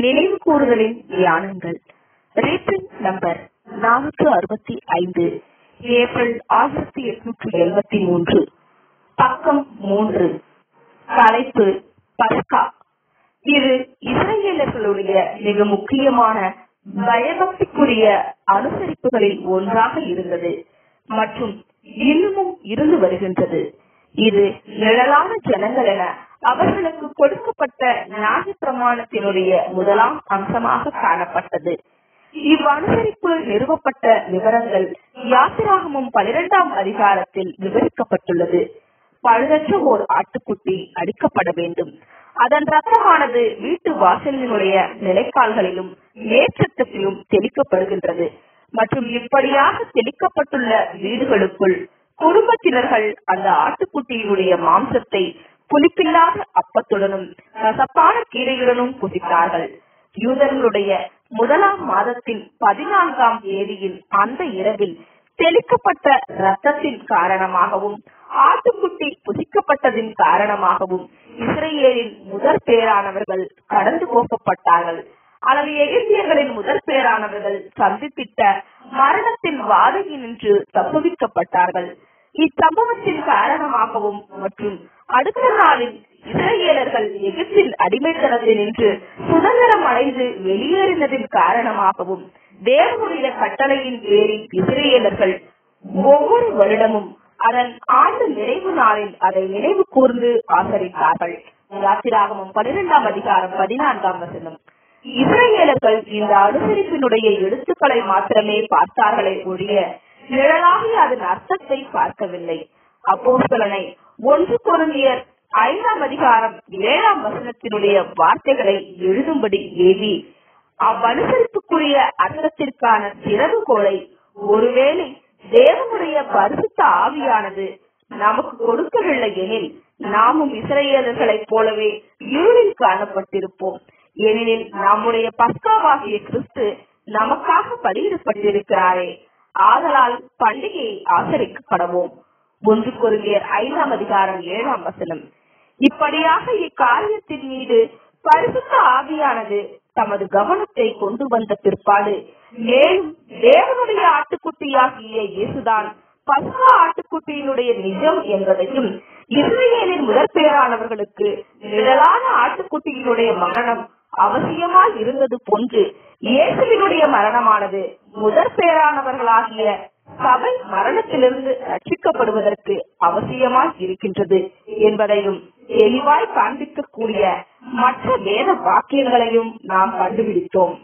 நினைவு கூறுதலின் தியானங்கள் ரீபிங் நம்பர் நானூற்று அறுபத்தி ஐந்து ஏப்ரல் ஆயிரத்தி எட்நூற்றி எழுபத்தி மூன்று பக்கம் மூன்று தலைப்பு பஸ்கா இது இஸ்ரேலர்களுடைய மிக முக்கியமான பயபக்திக்குரிய அனுசரிப்புகளில் ஒன்றாக இருந்தது மற்றும் இன்னமும் இருந்து வருகின்றது இது நிழலான ஜனங்கள் என அவர்களுக்கு கொடுக்கப்பட்ட நியாய பிரமாணத்தினுடைய முதலாம் அம்சமாக காணப்பட்டது இவ்வனுசரிப்பு நிறுவப்பட்ட விவரங்கள் யாத்திராகமும் பனிரெண்டாம் அதிகாரத்தில் விவரிக்கப்பட்டுள்ளது பழுதற்ற ஓர் ஆட்டுக்குட்டி அடிக்கப்பட வேண்டும் அதன் ரத்தமானது வீட்டு வாசலினுடைய நிலைக்கால்களிலும் மேற்றத்திலும் தெளிக்கப்படுகின்றது மற்றும் இப்படியாக தெளிக்கப்பட்டுள்ள வீடுகளுக்குள் குடும்பத்தினர்கள் அந்த ஆட்டுக்குட்டியினுடைய மாம்சத்தை புளிப்பில்லாத அப்பத்துடனும் கசப்பான கீரையுடனும் புசித்தார்கள் யூதர்களுடைய முதலாம் மாதத்தின் பதினான்காம் தேதியில் அந்த இரவில் தெளிக்கப்பட்ட ரத்தத்தின் காரணமாகவும் ஆட்டுக்குட்டி புசிக்கப்பட்டதின் காரணமாகவும் இஸ்ரேலின் முதற் பேரானவர்கள் கடந்து போகப்பட்டார்கள் அல்லது எகிப்தியர்களின் முதற் பேரானவர்கள் சந்தித்திட்ட மரணத்தின் வாதையினின்று தப்புவிக்கப்பட்டார்கள் இச்சம்பவத்தின் காரணமாகவும் மற்றும் அடுத்த நாளில் இஸ்ரேலர்கள் எகிப்தின் அடிமைத்தனத்தினின்று சுதந்திரம் அடைந்து வெளியேறினதின் காரணமாகவும் தேவனுடைய கட்டளையின் பேரில் இஸ்ரேலர்கள் ஒவ்வொரு வருடமும் அதன் ஆண்டு நிறைவு நாளில் அதை நினைவு கூர்ந்து ஆசரித்தார்கள் யாத்திராகமும் பனிரெண்டாம் அதிகாரம் பதினான்காம் வசனம் இஸ்ரேலர்கள் இந்த அனுசரிப்பினுடைய எழுத்துக்களை மாத்திரமே பார்த்தார்களே ஒழிய நிழலாகிய அதன் அர்த்தத்தை பார்க்கவில்லை அப்போஸ்தலனை ஒன்று பொருந்தியர் ஐந்தாம் அதிகாரம் ஏழாம் வசனத்தினுடைய வார்த்தைகளை எழுதும்படி ஏவி அவ்வனுசரிப்புக்குரிய அர்த்தத்திற்கான திறவுகோலை ஒருவேளை தேவனுடைய பரிசுத்த ஆவியானது நமக்கு கொடுக்கவில்லை எனில் நாமும் இஸ்ரேலர்களைப் போலவே இருளில் காணப்பட்டிருப்போம் ஏனெனில் நம்முடைய பஸ்காவாகிய கிறிஸ்து நமக்காக பலியிடப்பட்டிருக்கிறாரே ஆதலால் பண்டிகையை ஆசரிக்கப்படவும் ஒன்று கொருகியர் ஐந்தாம் அதிகாரம் ஏழாம் வசனம் இப்படியாக இக்காரியத்தின் மீது பரிசுத்த ஆவியானது தமது கவனத்தை கொண்டு வந்த பிற்பாடு மேலும் தேவனுடைய ஆட்டுக்குட்டியாகிய இயேசுதான் பஸ்கா ஆட்டுக்குட்டியினுடைய நிஜம் என்பதையும் இஸ்ரேலின் முதற் பேரானவர்களுக்கு நிழலான ஆட்டுக்குட்டியினுடைய மரணம் அவசியமாய் இருந்தது போன்று இயேசுவினுடைய மரணமானது முதற் பேரானவர்களாகிய சபை மரணத்திலிருந்து ரட்சிக்கப்படுவதற்கு அவசியமாய் இருக்கின்றது என்பதையும் தெளிவாய் காண்பிக்கக்கூடிய மற்ற வேத வாக்கியங்களையும் நாம் கண்டுபிடித்தோம்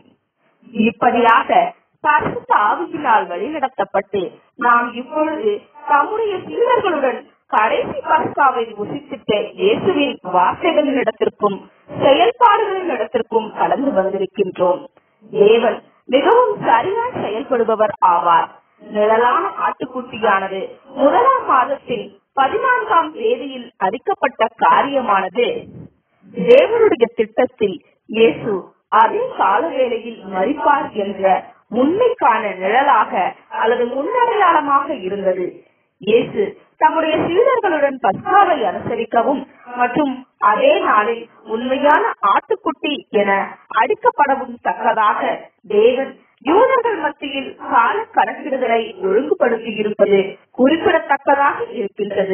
இப்படியாக பரிசுத்த ஆவியினால் வழிநடத்தப்பட்டு நாம் இப்பொழுது தம்முடைய சீடர்களுடன் கடைசி பஸ்காவை புசித்திட்ட இயேசுவின் வார்த்தைகளினிடத்திற்கும் செயல்பாடுகளினிடத்திற்கும் கடந்து வந்திருக்கின்றோம் தேவன் மிகவும் சரியாய் செயல்படுபவர் ஆவார் நிழலான ஆட்டுக்குட்டியானது முதலாம் மாதத்தில் பதினான்காம் தேதியில் அடிக்கப்பட்ட காரியமானது தேவனுடைய திட்டத்தில் இயேசு அதே காலவேளையில் மறிப்பார் என்ற உண்மைக்கான நிழலாக அல்லது முன்னடையாளமாக இருந்தது இயேசு தம்முடைய சீடர்களுடன் பஸ்காவை அனுசரிக்கவும் மற்றும் அதே நாளில் உண்மையான ஆட்டுக்குட்டி என அடிக்கப்படவும் தக்கதாக தேவன் யூதர்கள் மத்தியில் கால கணக்கிடுதலை ஒழுங்குபடுத்தி இருப்பது குறிப்பிடத்தக்கதாக இருக்கின்றது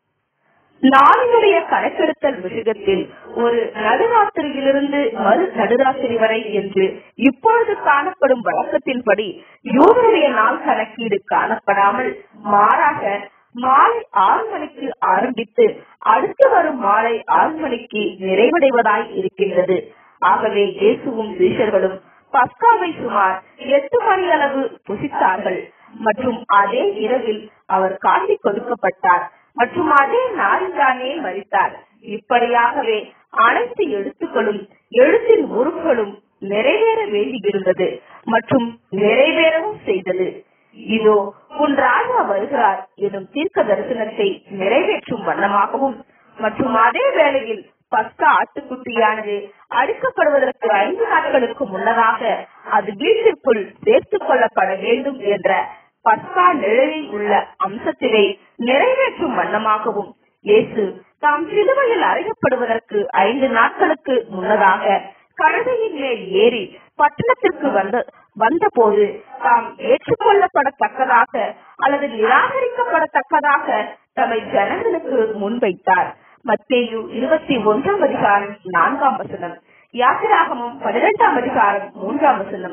நாளினுடைய கணக்கெடுத்தல் விஷயத்தில் ஒரு நடுராத்திரியிலிருந்து மறு நடுராத்திரி வரை என்று இப்பொழுது காணப்படும் வழக்கத்தின்படி யூதருடைய நாள் கணக்கீடு காணப்படாமல் மாறாக மாலை ஆறு மணிக்கு ஆரம்பித்து அடுத்து வரும் மாலை ஆறு மணிக்கு நிறைவடைவதாய் இருக்கின்றது ஆகவே இயேசுவும் சீஷர்களும் பஸ்காவை சுமார் எட்டு மணி அளவு புசித்தார்கள் மற்றும் அதே இரவில் அவர் காட்டி கொடுக்கப்பட்டார் மற்றும் அதே நாளில்தானே மறித்தார் இப்படியாகவே அனைத்து எழுத்துக்களும் எழுத்தின் உறுப்புகளும் நிறைவேற வேண்டியிருந்தது மற்றும் நிறைவேறவும் செய்தது இதோ உன் ராஜா வருகிறார் எனும் தீர்க்க தரிசனத்தை நிறைவேற்றும் வண்ணமாகவும் மற்றும் அதே வேளையில் பஸ்கா ஆட்டுக்குட்டியானது அடிக்கப்படுவதற்கு ஐந்து நாட்களுக்கு முன்னதாக அது வீட்டிற்குள் சேர்த்துக் கொள்ளப்பட வேண்டும் என்ற பஸ்கா நிழலில் உள்ள அம்சத்தினை நிறைவேற்றும் வண்ணமாகவும் இயேசு தாம் சிலுவையில் அறையப்படுவதற்கு ஐந்து நாட்களுக்கு முன்னதாக கழுதையின் மேல் ஏறி பட்டணத்திற்கு வந்த வந்தபோது தாம் ஏற்றுக்கொள்ளப்படத்தக்கதாக அல்லது நிராகரிக்கப்படத்தக்கதாக தம்மை ஜனங்களுக்கு முன்வைத்தார் மத்தேயு இருபத்தி ஒன்றாம் அதிகாரம் நான்காம் வசனம் யாத்திராகமும் பன்னிரெண்டாம் அதிகாரம் மூன்றாம் வசனம்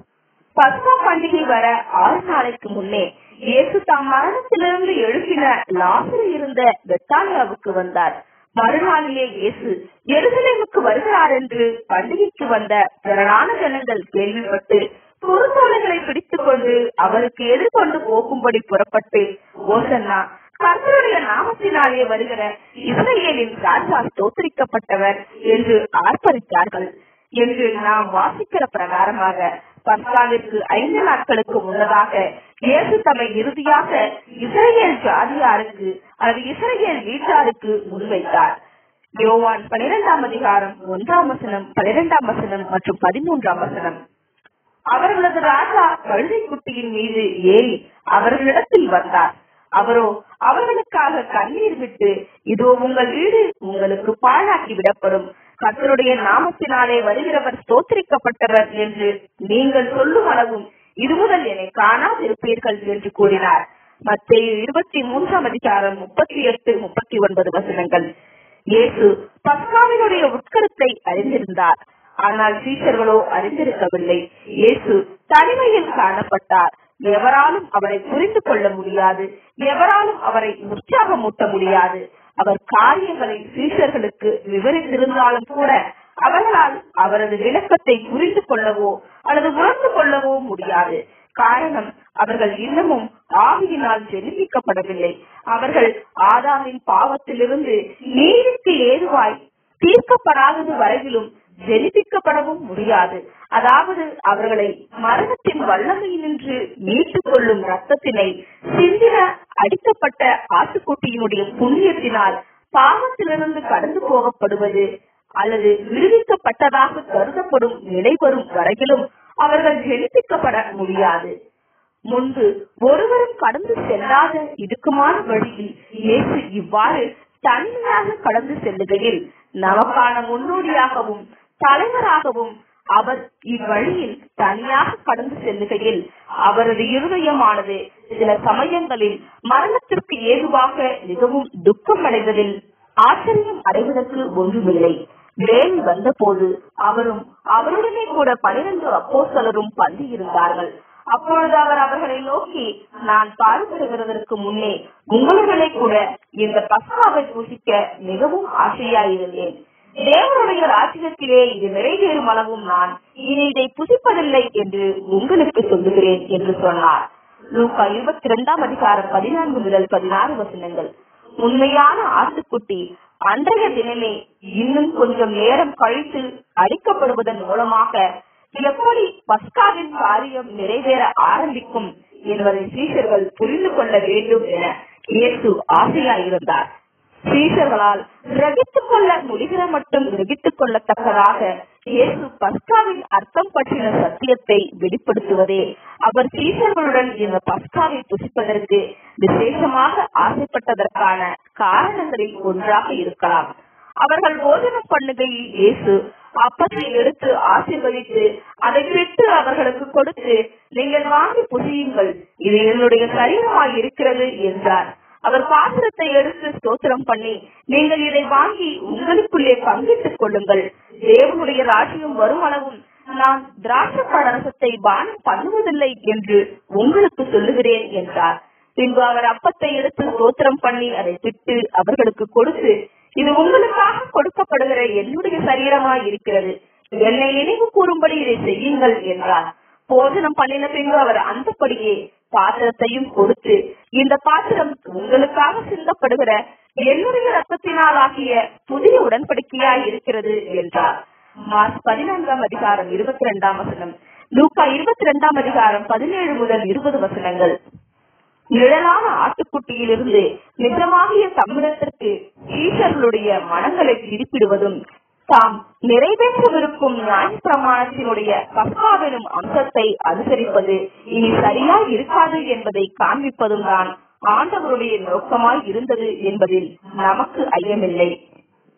பஸ்கா பண்டிகை வர ஆறு நாளைக்கு முன்னே இயேசு தாம் மரணத்திலிருந்து எழுப்பின லாசரு இருந்த பெத்தானியாவுக்கு வந்தார் மறுநாளிலே இயேசு எருசலேமுக்கு வருகிறார் என்று பண்டிகைக்கு வந்த திரளான ஜனங்கள் கேள்விப்பட்டு குறுந்தோலைகளை பிடித்துக் கொண்டு அவருக்கு எதிர்கொண்டு போகும்படி புறப்பட்டு ஓசன்னா கர்த்தருடைய நாமத்தினாலே வருகிற இஸ்ரேலின் ராஜா ஸ்தோத்திரிக்கப்பட்டவர் என்று ஆர்ப்பரித்தார்கள் என்று நாம் வாசிக்கிற பிரகாரமாக பஸ்காவிற்கு ஐந்து நாட்களுக்கு முன்னதாக இயேசு தம்மை இறுதியாக இஸ்ரேல் ஜாதியாருக்கு அல்லது இஸ்ரேல் வீட்டாருக்கு முன்வைத்தார் யோவான் பனிரெண்டாம் அதிகாரம் ஒன்றாம் வசனம் பனிரெண்டாம் வசனம் மற்றும் பதிமூன்றாம் வசனம் அவர்களது ராஜா கழுதை குட்டியின் மீது ஏறி அவர்களிடத்தில் வந்தார் அவரோ அவர்களுக்காக கண்ணீர் விட்டு இதோ உங்கள் வீடு உங்களுக்கு பாழாக்கி விடப்படும் கர்த்தருடைய நாமத்தினாலே வருகிறவர் ஸ்தோத்திரிக்கப்பட்டவர் என்று நீங்கள் சொல்லும் அளவும் இது முதல் என்னை காணாதிருப்பீர்கள் என்று கூறினார் மத்திய இருபத்தி மூன்றாம் அதிகாரம் முப்பத்தி எட்டு முப்பத்தி ஒன்பது வசனங்கள் இயேசு பஸ்காவினுடைய உட்கருத்தை அறிந்திருந்தார் ஆனால் சீஷர்களோ அறிந்திருக்கவில்லை இயேசு தனிமையில் காணப்பட்டார் எவராலும் அவரை புரிந்து கொள்ள முடியாது எவராலும் அவரை உற்சாகமூட்ட முடியாது அவர் காரியங்களை சீஷர்களுக்கு விவரித்திருந்தாலும் கூட அவர்களால் அவரது விளக்கத்தை புரிந்து கொள்ளவோ அல்லது உணர்ந்து கொள்ளவோ முடியாது காரணம் அவர்கள் இன்னமும் ஆவியினால் ஜெனிப்பிக்கப்படவில்லை அவர்கள் ஆதாமின் பாவத்திலிருந்து நீதிக்கு ஏதுவாய் தீர்க்கப்படாதது வரையிலும் ஜெனிப்பிக்கப்படவும் முடியாது அதாவது அவர்களை மரணத்தின் வல்லமையினின்று மீட்டுக் கொள்ளும் ரத்தத்தினை சிந்தின அடிக்கப்பட்ட ஆட்டுக்குட்டியினுடைய புண்ணியத்தினால் பாவத்திலிருந்து கடந்து போகப்படுவது அல்லது விடுவிக்கப்பட்டதாக கருதப்படும் நிலை வரும் வரையிலும் அவர்கள் ஜெனிப்பிக்கப்பட முடியாது முன்பு ஒருவரும் கடந்து செல்லாத இடுக்கமான வழியில் இயேசு இவ்வாறு தனிமையாக கடந்து செல்லுகையில் நமக்கான முன்னோடியாகவும் தலைவராகவும் அவர் இவ்வழியில் தனியாக கடந்து செல்லுகையில் அவரது இருதயமானது சில சமயங்களில் மரணத்திற்கு ஏதுவாக மிகவும் துக்கம் அடைவதில் ஆச்சரியம் அடைவதற்கு ஒன்றுமில்லை வேல் வந்தபோது அவரும் அவருடனே கூட பனிரெண்டு அப்போஸ்தலரும் பந்தி இருந்தார்கள் அப்பொழுது அவர் அவர்களை நோக்கி நான் பாடுபடுகிறதற்கு முன்னே உங்களுடனே கூட இந்த பஸ்காவை பூசிக்க மிகவும் ஆசையாயிருந்தேன் தேவனுடைய ராஜ்யத்திலே இது நிறைவேறும் அளவும் நான் இனி இதை புசிப்பதில்லை என்று உங்களுக்கு சொல்லுகிறேன் என்று சொன்னார் லூக்கா இருபத்தி இரண்டாம் அதிகாரம் பதினான்கு முதல் பதினாறு வசனங்கள் உண்மையான ஆட்டுக்குட்டி அன்றைய தினமே இன்னும் கொஞ்சம் நேரம் கழித்து அடிக்கப்படுவதன் மூலமாக எப்படி பஸ்காவின் காரியம் நிறைவேற ஆரம்பிக்கும் என்பதை சீஷர்கள் புரிந்து கொள்ள வேண்டும் என இயேசு ஆசையாயிருந்தார் சீஷர்களால் கிரகித்துக் கொள்ள முடிகிற மட்டும் கிரகித்துக் கொள்ளத்தக்கதாக இயேசு பஸ்காவின் அர்த்தம் பற்றின சத்தியத்தை வெளிப்படுத்துவதே அவர் சீஷர்களுடன் இந்த பஸ்காவை புசிப்பதற்கு விசேஷமாக ஆசைப்பட்டதற்கான காரணங்களில் ஒன்றாக இருக்கலாம் அவர்கள் போஜனம் பண்ணுகையில் இயேசு அப்பத்தை எடுத்து ஆசீர்வதித்து அதை பெற்று அவர்களுக்கு கொடுத்து நீங்கள் வாங்கி புசியுங்கள் இது என்னுடைய சரீரமாய் இருக்கிறது என்றார் அவர் பாத்திரத்தை எடுத்து ஸ்தோத்திரம் பண்ணி நீங்கள் இதை வாங்கி உங்களுக்குள்ளே பங்கிட்டுக் கொள்ளுங்கள் தேவனுடைய ராஜ்யம் வரும் அளவும் நான் திராட்சை பழரசத்தை பானம் பண்ணுவதில்லை என்று உங்களுக்கு சொல்லுகிறேன் என்றார் பின்பு அவர் அப்பத்தை எடுத்து ஸ்தோத்திரம் பண்ணி அதை பிட்டு அவர்களுக்கு கொடுத்து இது உங்களுக்காக கொடுக்கப்படுகிற என்னுடைய சரீரமாய் இருக்கிறது என்னை நினைவு கூறும்படி இதை செய்யுங்கள் என்றார் போஜனம் பண்ணின பின்பு அவர் அந்தப்படியே பாத்திரத்தையும் கொடுத்து இந்த பாத்திரம் உங்களுக்காக சிந்தப்படுகிற என்னுடைய ரத்தத்தினால் ஆகிய புதிய உடன்படிக்கையாய் இருக்கிறது என்றார் மார்க் பதினான்காம் அதிகாரம் இருபத்தி ரெண்டாம் வசனம் லூக்கா இருபத்தி ரெண்டாம் அதிகாரம் பதினேழு முதல் இருபது வசனங்கள் நிழலான ஆட்டுக்குட்டியிலிருந்து நிஜமாகிய சம்மிடத்திற்கு ஈசர்களுடைய மனங்களை திருப்பிடுவதும் தாம் நிறைவேற்றவிருக்கும் நியாய பிரமாணத்தினுடைய பஸ்காவெனும் அம்சத்தை அனுசரிப்பது இனி சரியாய் இருக்காது என்பதை காண்பிப்பதும் தான் ஆண்டவருடைய நோக்கமாய் இருந்தது என்பதில் நமக்கு ஐயமில்லை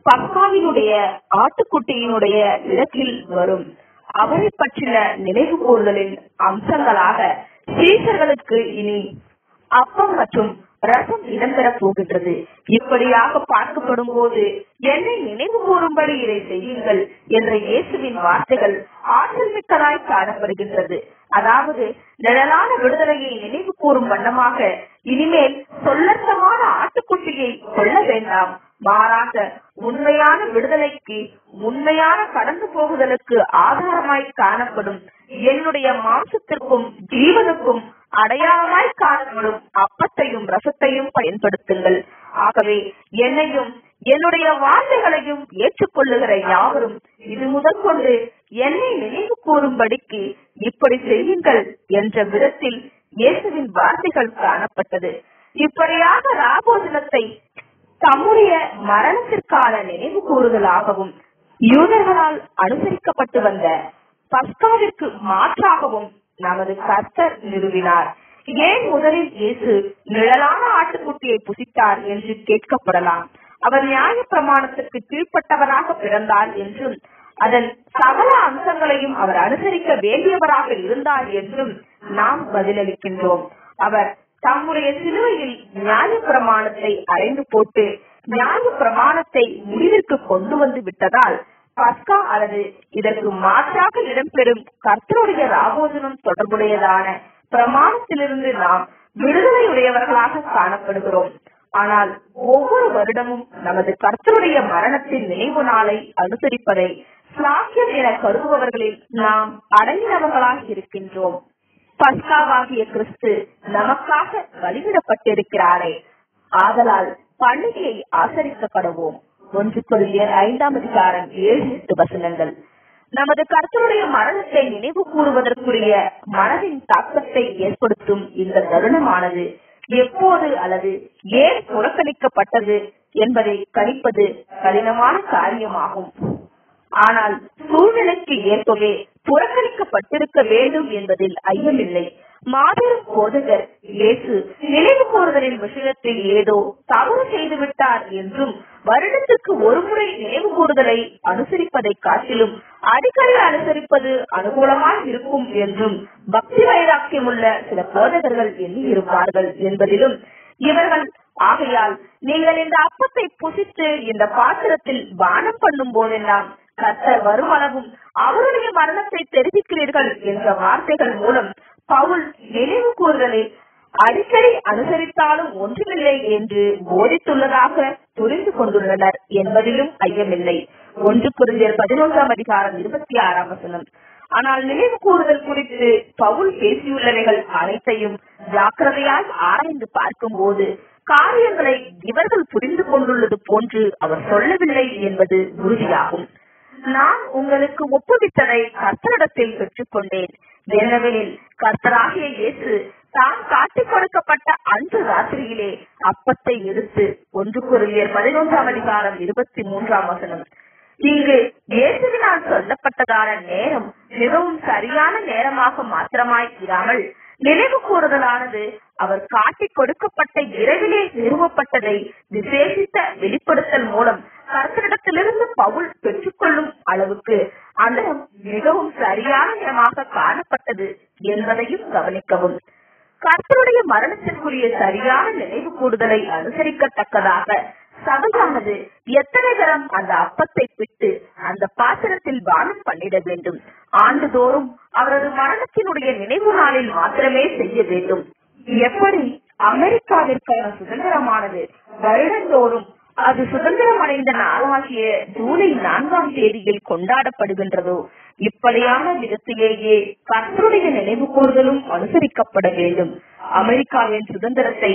பஸ்காவினுடைய ஆட்டுக்குட்டியினுடைய இடத்தில் வரும் அவரை பற்றின நினைவு கூறுதலின் அம்சங்களாக சீசர்களுக்கு இனி அப்பம் மற்றும் ரசம் இடம்பெற போகின்றது இப்படியாக பார்க்கப்படும் போது என்னை நினைவு கூறும்படி இதை செய்யுங்கள் என்ற இயேசுவின் வார்த்தைகள் ஆற்றல் மிக்கதாய் காணப்படுகின்றது அதாவது நிழலான விடுதலையை நினைவு கூறும் வண்ணமாக இனிமேல் சொல்லத்தமான ஆட்டுக்குட்டியை கொள்ள வேண்டாம் மாறாக உண்மையான விடுதலைக்கு உண்மையான கடந்து போகுதலுக்கு ஆதாரமாய் காணப்படும் என்னுடைய மாம்சத்திற்கும் ஜீவனுக்கும் அடையாளமாய் காணப்படும் அப்பத்தையும் ரசத்தையும் பயன்படுத்துங்கள் ஆகவே என்னையும் என்னுடைய வார்த்தைகளையும் ஏற்றுக்கொள்ளுகிற யாவரும் இது முதல் கொண்டு என்னை நினைவு கூறும்படிக்கு இப்படி செய்யுங்கள் என்ற விதத்தில் இயேசுவின் வார்த்தைகள் காணப்பட்டது இப்படியாக ராபோஜனத்தை தம்முடைய மரணத்திற்கான நினைவு கூறுதலாகவும் யூதர்களால் அனுசரிக்கப்பட்டு வந்த பஸ்காவிற்கு மாற்றாகவும் நமது கர்த்தர் நிறுவினார் ஏன் முதலில் இயேசு நிழலான ஆட்டுக்குட்டியை புசித்தார் என்று கேட்கப்படலாம் அவர் நியாய பிரமாணத்திற்கு கீழ்ப்பட்டவராக பிறந்தார் என்றும் அதன் சகல அம்சங்களையும் அவர் அனுசரிக்க வேண்டியவராக இருந்தார் என்றும் நாம் பதிலளிக்கின்றோம் அவர் தம்முடைய சிலுவையில் நியாய பிரமாணத்தை அறைந்து போட்டு நியாய பிரமாணத்தை முடிவிற்கு கொண்டு வந்து விட்டதால் பஸ்கா அல்லது இதற்கு மாற்றாக இடம்பெறும் கர்த்தருடைய ராபோஜனம் தொடர்புடையதான பிரமாணத்திலிருந்து நாம் விடுதலையுடையவர்களாக காணப்படுகிறோம் ஆனால் ஒவ்வொரு வருடமும் நமது கர்த்தருடைய மரணத்தின் நினைவு நாளை அனுசரிப்பதை ஸ்லாக்கியம் என கருதுபவர்களில் நாம் அடங்கினவர்களாக இருக்கின்றோம் பஸ்காவாகிய கிறிஸ்து நமக்காக வழிவிடப்பட்டிருக்கிறாரே ஆதலால் பண்டிகையை ஆசரிக்கப்படுவோம் ஒன்று கொள்ளியர் ஐந்தாம் அதிகாரம் ஏழு எட்டு வசனங்கள் நமது கர்த்தருடைய மரணத்தை நினைவு கூறுவதற்குரிய மனதின் தாக்கத்தை ஏற்படுத்தும் இந்த தருணமானது எப்போது அல்லது ஏன் புறக்கணிக்கப்பட்டது என்பதை கணிப்பது கடினமான காரியமாகும் ஆனால் சூழ்நிலைக்கு ஏற்பவே புறக்கணிக்கப்பட்டிருக்க வேண்டும் என்பதில் ஐயமில்லை மாபெரும் போதகர் இயேசு நினைவு கூறுதலின் விஷயத்தில் ஏதோ தவறு செய்துவிட்டார் என்றும் வருடத்திற்கு ஒருமுறை நினைவு கூறுதலை அனுசரிப்பதை காட்டிலும் அடிக்கடி அனுசரிப்பது அனுகூலமாய் இருக்கும் என்றும் பக்தி வைராக்கியமுள்ள சில போதகர்கள் எண்ணி இருப்பார்கள் என்பதிலும் இவர்கள் ஆகையால் நீங்கள் இந்த அப்பத்தை புசித்து இந்த பாத்திரத்தில் பானம் பண்ணும் போதெல்லாம் கர்த்தர் வருமளவும் அவருடைய மரணத்தை தெரிவிக்கிறீர்கள் என்ற வார்த்தைகள் மூலம் பவுல் நினைவு கூறுதலை அடிக்கடி அனுசரித்தாலும் ஒன்றுமில்லை என்று போதித்துள்ளதாக புரிந்து கொண்டுள்ளனர் என்பதிலும் ஐயமில்லை ஒன்று புரிஞ்சர் பதினொன்றாம் அதிகாரம் இருபத்தி ஆறாம் வசனம் ஆனால் நினைவு கூறுதல் குறித்து பவுல் பேசியுள்ளவைகள் அனைத்தையும் ஜாக்கிரதையாய் ஆராய்ந்து பார்க்கும் போது காரியங்களை இவர்கள் புரிந்து கொண்டுள்ளது போன்று அவர் சொல்லவில்லை என்பது உறுதியாகும் நான் உங்களுக்கு ஒப்புவித்ததை கர்த்தரிடத்தில் பெற்றுக்கொண்டேன் என்னவெனில் கர்த்தராகிய இயேசு தாம் காட்டிக் கொடுக்கப்பட்ட அன்று ராத்திரியிலே அப்பத்தை எடுத்து ஒன்று குருவியர் பதினொன்றாம் அதிகாரம் இருபத்தி மூன்றாம் வசனம் இங்கு இயேசுவினால் சொல்லப்பட்டதான நேரம் மிகவும் சரியான நேரமாக மாத்திரமாய் இராமல் நினைவு கூறுதலானது அவர் காட்டிக் கொடுக்கப்பட்ட இரவிலே நிறுவப்பட்டதை விசேஷித்த வெளிப்படுத்தல் மூலம் கர்த்தரிடத்திலிருந்து பவுல் பெற்றுக்கொள்ளும் அளவுக்கு அந்த மிகவும் சரியான நேரமாக காணப்பட்டது என்பதையும் கவனிக்கவும் கர்த்தருடைய மரணத்திற்குரிய சரியான நினைவு கூடுதலை அனுசரிக்கத்தக்கதாக சபையானது எத்தனை தரம் அந்த அப்பத்தை பிட்டு அந்த பாத்திரத்தில் பானம் பண்ணிட வேண்டும் ஆண்டுதோறும் அவரது மரணத்தினுடைய நினைவு நாளில் மாத்திரமே செய்ய வேண்டும் எப்படி அமெரிக்காவிற்கான சுதந்திரமானது வருடந்தோறும் அது சுதந்திரம் அடைந்த நாளாகிய ஜூலை நான்காம் தேதியில் கொண்டாடப்படுகின்றதோ இப்படியான விதத்திலேயே கர்த்தருடைய நினைவு கூறுதலும் அனுசரிக்கப்பட வேண்டும் அமெரிக்காவின் சுதந்திரத்தை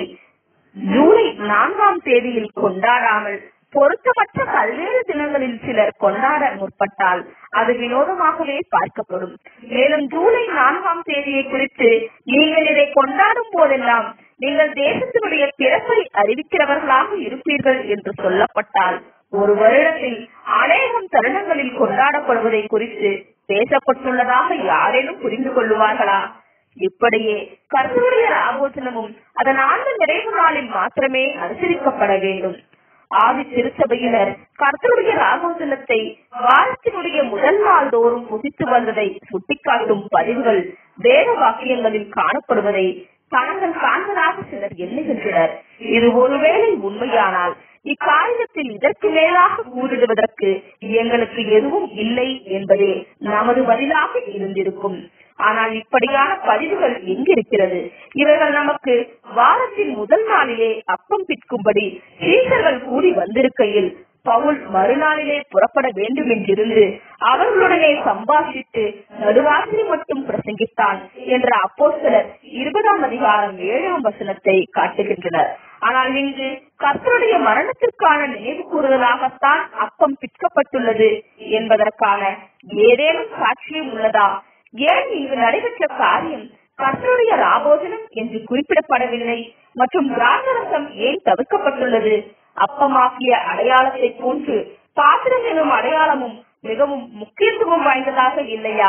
ஜூலை நான்காம் தேதியில் கொண்டாடாமல் பொருத்தமற்ற பல்வேறு தினங்களில் சிலர் கொண்டாட முற்பட்டால் அது வினோதமாகவே பார்க்கப்படும் மேலும் ஜூலை நான்காம் தேதியை குறித்து நீங்கள் இதை கொண்டாடும் போதெல்லாம் நீங்கள் தேசத்தினுடைய பிறப்பை அறிவிக்கிறவர்களாக இருப்பீர்கள் என்று சொல்லப்பட்டால் ஒரு வருடத்தில் அநேகம் தருணங்களில் கொண்டாடப்படுவதை குறித்து பேசப்பட்டுள்ளதாக யாரேனும் புரிந்து கொள்ளுவார்களா இப்படியே கர்த்தருடைய ஆபோசனமும் அதன் ஆண்டு நிறைவு நாளில் மாத்திரமே அனுசரிக்கப்பட வேண்டும் ஆதி திருச்சபையினர் கர்த்தருடைய ராகோசனத்தை வாரத்தினுடைய முதல் நாள் தோறும் புசித்து வந்ததை சுட்டிக்காட்டும் பதிவுகள் வேத வாக்கியங்களில் காணப்படுவதை தாங்கள் காண்பதாக சிலர் எண்ணுகின்றனர் இது ஒருவேளை உண்மையானால் இக்காரியத்தில் இதற்கு மேலாக கூறிடுவதற்கு எங்களுக்கு எதுவும் இல்லை என்பதே நமது பதிலாக இருந்திருக்கும் ஆனால் இப்படியான பதிவுகள் எங்கிருக்கிறது இவர்கள் நமக்கு வாரத்தின் முதல் நாளிலே அப்பம் பிற்கும்படி சீசர்கள் கூடி வந்திருக்கையில் பவுல் மறுநாளிலே புறப்பட வேண்டும் என்றிருந்து அவர்களுடனே சம்பாஷித்து நடுராத்திரி மட்டும் பிரசங்கித்தான் என்ற அப்போஸ்தலர் இருபதாம் அதிகாரம் ஏழாம் வசனத்தை காட்டுகின்றனர் ஆனால் இங்கு கர்த்தருடைய மரணத்திற்கான நினைவு கூறுதலாகத்தான் அப்பம் பிற்கப்பட்டுள்ளது என்பதற்கான ஏதேனும் சாட்சியம் உள்ளதா ஏன் இங்கு நடைபெற்ற காரியம் கர்த்தருடைய ராபோஜனம் என்று குறிப்பிடப்படவில்லை மற்றும் திராட்சரசம் ஏன் தவிர்க்கப்பட்டுள்ளது அப்பமாக்கிய அடையாளத்தை போன்று பாத்திரம் எனும் அடையாளமும் மிகவும் முக்கியத்துவம் வாய்ந்ததாக இல்லையா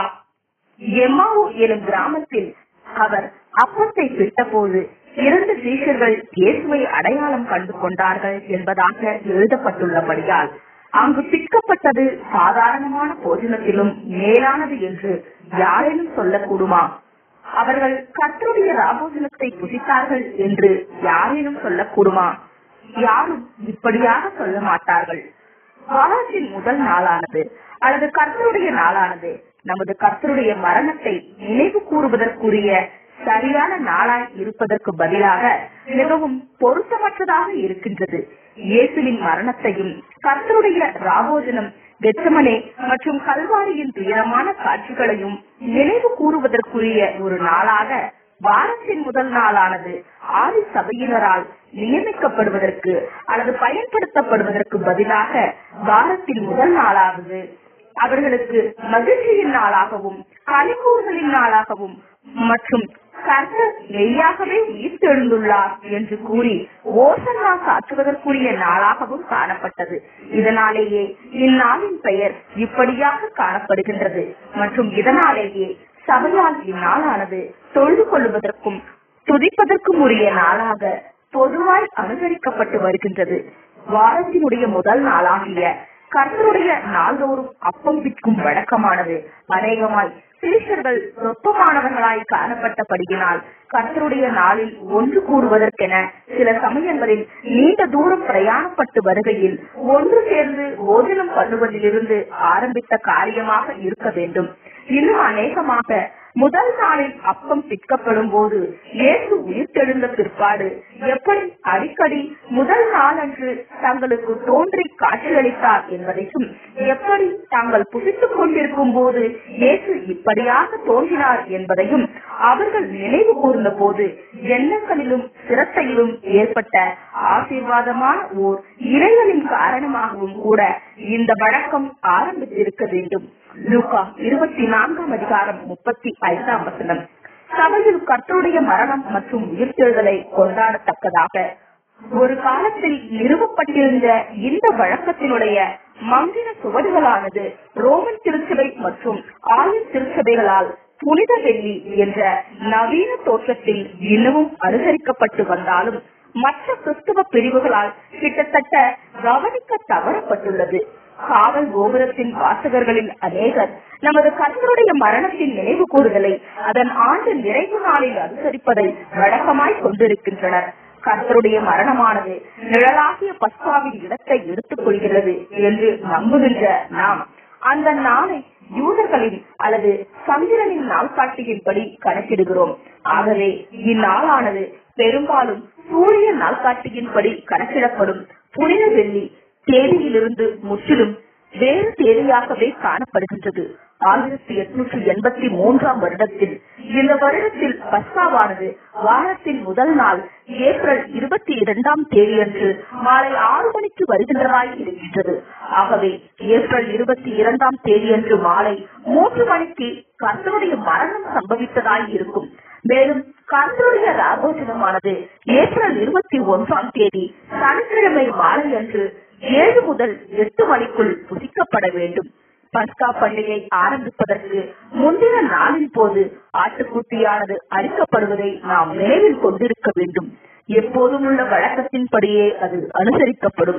எம்மாவு எனும் கிராமத்தில் அவர் அப்பத்தை பிட்டபோது இரண்டு சீஷர்கள் இயேசுவை அடையாளம் கண்டு கொண்டார்கள் என்பதாக எழுதப்பட்டுள்ளபடியால் அங்கு பிற்கப்பட்டது சாதாரணமான போஜனத்திலும் மேலானது என்று யாரேனும் சொல்லக்கூடுமா அவர்கள் கர்த்தருடைய ராபோஜனத்தை புசித்தார்கள் என்று யாரேனும் சொல்லக்கூடுமா யாரும் இப்படியாக சொல்ல மாட்டார்கள் வாரத்தின் முதல் நாளானது அல்லது கர்த்தருடைய நாளானது நமது கர்த்தருடைய மரணத்தை நினைவு கூறுவதற்குரிய சரியான நாளாய் இருப்பதற்கு பதிலாக மிகவும் பொருத்தமற்றதாக இருக்கின்றது இயேசுவின் மரணத்தையும் கர்த்தருடைய ராபோஜனம் வெச்சமனே மற்றும் கல்வாரியின் துயரமான காட்சிகளையும் நினைவு கூறுவதற்குரிய ஒரு நாளாக வாரத்தின் முதல் நாளானது ஆதி சபையினரால் நியமிக்கப்படுவதற்கு அல்லது பயன்படுத்தப்படுவதற்கு பதிலாக வாரத்தின் முதல் நாளாவது அவர்களுக்கு மகிழ்ச்சியின் நாளாகவும் கலிகூறுதலின் நாளாகவும் மற்றும் கர்த்தர் மெய்யாகவே உயிர்த்தெழுந்துள்ளார் என்று கூறி ஓசன்னா சாற்றுவதற்குரிய நாளாகவும் காணப்பட்டது இதனாலேயே இந்நாளின் பெயர் இப்படியாக காணப்படுகின்றது மற்றும் இதனாலேயே சபையால் இந்நாளானது தொழுது கொள்வதற்கும் துதிப்பதற்கும் உரிய நாளாக பொதுவாய் அனுசரிக்கப்பட்டு வருகின்றது வாரத்தினுடைய முதல் நாளாகிய கர்த்தருடைய நாள்தோறும் அப்பம் விற்கும் வழக்கமானது அநேகமாய் சீஷர்கள் சொப்பமானவர்களாய் காணப்பட்டபடியினால் கர்த்தருடைய நாளில் ஒன்று கூடுவதற்கென சில சமயங்களில் நீண்ட தூரம் பிரயாணப்பட்டு வருகையில் ஒன்று சேர்ந்து போஜனம் பண்ணுவதிலிருந்து ஆரம்பித்த காரியமாக இருக்க வேண்டும் இன்னும் அநேகமாக முதல் நாளில் அப்பம் பிற்கப்படும் போது இயேசு உயிர்த்தெழுந்த பிற்பாடு எப்படி அடிக்கடி முதல் நாளன்று தங்களுக்கு தோன்றி காட்சியளித்தார் என்பதையும் எப்படி தாங்கள் புசித்துக் கொண்டிருக்கும் போது இயேசு இப்படியாக தோன்றினார் என்பதையும் அவர்கள் நினைவு கூர்ந்த போது எண்ணங்களிலும் சிரத்தையிலும் ஏற்பட்ட ஆசீர்வாதமான ஓர் இறைவனின் காரணமாகவும் கூட இந்த வழக்கம் ஆரம்பித்திருக்க வேண்டும் லூகா இருபத்தி நான்காம் அதிகாரம் முப்பத்தி ஐந்தாம் வசனம் சபையில் கர்த்தருடைய மரணம் மற்றும் உயிர்த்தெழுதலை கொண்டாடத்தக்கதாக ஒரு காலத்தில் நிறுவப்பட்டிருந்த இந்த வழக்கத்தினுடைய மந்திர சுவடுகளானது ரோமன் திருச்சபை மற்றும் ஆயுள் திருச்சபைகளால் புனித வெள்ளி என்ற நவீன தோற்றத்தில் இன்னமும் அனுசரிக்கப்பட்டு வந்தாலும் மற்ற கிறிஸ்துவ பிரிவுகளால் கிட்டத்தட்ட கவனிக்க தவறப்பட்டுள்ளது காவல் கோபுரத்தின் வாசகர்களில் அநேகர் நமது கர்த்தருடைய மரணத்தின் நினைவு கூறுதலை அதன் ஆண்டு நிறைவு நாளில் அனுசரிப்பதை வழக்கமாய் கொண்டிருக்கின்றனர் கர்த்தருடைய மரணமானது நிழலாகிய பஸ்காவின் இடத்தை எடுத்துக் கொள்கிறது என்று நம்புகின்ற நாம் அந்த நாளை யூதர்களின் அல்லது சந்திரனின் நாள்காட்டியின்படி கணக்கிடுகிறோம் ஆகவே இந்நாளானது பெரும்பாலும் சூரிய நாள்காட்டியின்படி கணக்கிடப்படும் புனித வெள்ளி தேதியிலிருந்து முற்றிலும் வேறு தேதியாகவே காணப்படுகின்றது ஆயிரத்தி எட்நூற்றி எண்பத்தி மூன்றாம் வருடத்தில் இந்த வருடத்தில் பஸ்காவானது வாரத்தின் முதல் நாள் ஏப்ரல் இருபத்தி இரண்டாம் தேதியன்று மாலை ஆறு மணிக்கு வருகின்றதாய் இருக்கின்றது ஆகவே ஏப்ரல் இருபத்தி இரண்டாம் தேதியன்று மாலை மூன்று மணிக்கு கர்த்தருடைய மரணம் சம்பவித்ததாய் இருக்கும் மேலும் கர்த்தருடைய ராபோஜனமானது ஏப்ரல் இருபத்தி ஒன்றாம் தேதி சனிக்கிழமை மாலை அன்று ஏழு முதல் எட்டு மணிக்குள் புதிக்கப்பட வேண்டும் பஸ்கா பண்டிகை ஆரம்பிப்பதற்கு முந்தின நாளின் போது ஆட்டுக்குட்டியானது அரிக்கப்படுவதை நாம் நினைவில் கொண்டிருக்க வேண்டும் எப்போதும் உள்ள வழக்கத்தின்படியே அது அனுசரிக்கப்படும்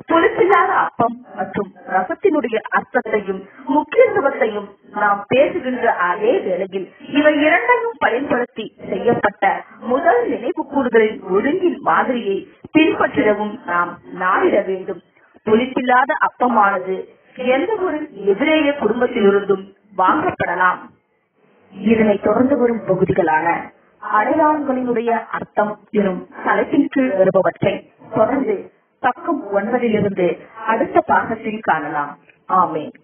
புளிப்பில்லாத அப்பம் மற்றும் ரசத்தினுடைய அர்த்தத்தையும் முக்கியத்துவத்தையும் நாம் பேசுகின்ற அதே வேளையில் இவை இரண்டையும் பயன்படுத்தி செய்யப்பட்ட முதல் நினைவு கூறுதலின் ஒழுங்கின் மாதிரியை பின்பற்றிடவும் நாம் நாடிட வேண்டும் புளிப்பில்லாத அப்பமானது எந்த ஒரு எதிரேய குடும்பத்திலிருந்தும் வாங்கப்படலாம் இதனை தொடர்ந்து வரும் பகுதிகளான அடையாளங்களினுடைய அர்த்தம் எனும் தலைப்பின் கீழ் வருபவற்றை தொடர்ந்து பக்கம் ஒன்பதிலிருந்து அடுத்த பாகத்தில் காணலாம் ஆமேன்